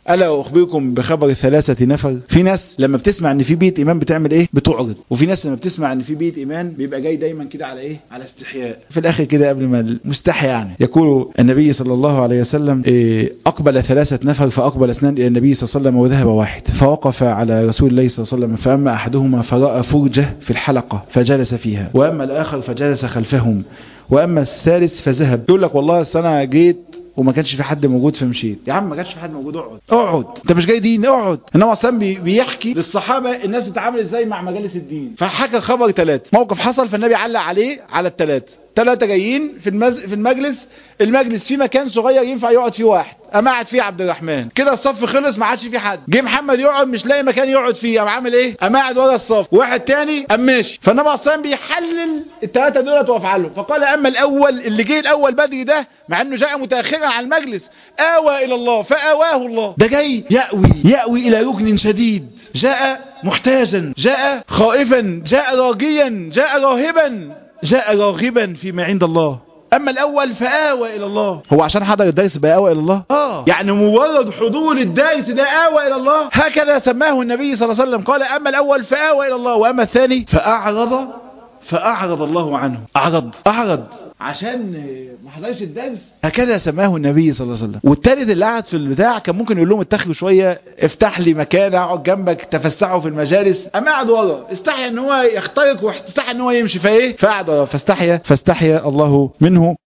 الا اخبركم بخبر ثلاثه نفر في ناس لما بتسمع ان في بيت ايمان بتعمل ايه بتعرض وفي ناس لما بتسمع ان في بيت ايمان بيبقى جاي دايما كده على ايه على استحياء في الاخر كده قبل ما المستحي يعني يقول النبي صلى الله عليه وسلم إيه اقبل ثلاثه نفر فاقبل اثنان الى النبي صلى الله عليه وسلم وذهب واحد فوقف على رسول الله صلى الله عليه وسلم فاما احدهما فراى فرجه في الحلقه فجلس فيها واما الاخر فجلس خلفهم واما الثالث فذهب يقول لك والله أصل انا جيت وما كانش في حد موجود فمشيت يا عم ما كانش في حد موجود اقعد اقعد انت مش جاي دين اقعد انما اصلا بي- بيحكي للصحابه الناس بتتعامل ازاي مع مجالس الدين فحكى خبر ثلاثه موقف حصل فالنبي علق عليه على الثلاثه ثلاثه جايين في المز... في المجلس المجلس فيه مكان صغير ينفع يقعد فيه واحد قام قاعد فيه عبد الرحمن كده الصف خلص ما عادش فيه حد جه محمد يقعد مش لاقي مكان يقعد فيه قام عامل ايه قام قاعد ورا الصف واحد تاني قام ماشي فالنبي اصلا بيحلل الثلاثه دولت وافعالهم فقال اما الاول اللي جه الاول بدري ده مع انه جاء متاخرا على المجلس آوى الى الله فآواه الله ده جاي يأوي يأوي الى ركن شديد جاء محتاجا جاء خائفا جاء راجيا جاء راهبا جاء راغبا فيما عند الله اما الاول فآوى الى الله هو عشان حضر الدرس بقى آوى الى الله اه يعني مجرد حضور الدرس ده آوى الى الله هكذا سماه النبي صلى الله عليه وسلم قال اما الاول فآوى الى الله واما الثاني فأعرض فأعرض الله عنه أعرض أعرض عشان ما حضرش الدرس هكذا سماه النبي صلى الله عليه وسلم والتالت اللي قعد في البتاع كان ممكن يقول لهم اتخذوا شوية افتح لي مكان اقعد جنبك تفسحوا في المجالس اما قعد ورا استحيا ان هو يخترق واستحيا ان هو يمشي فايه فقعد ورا فاستحيا فاستحيا الله منه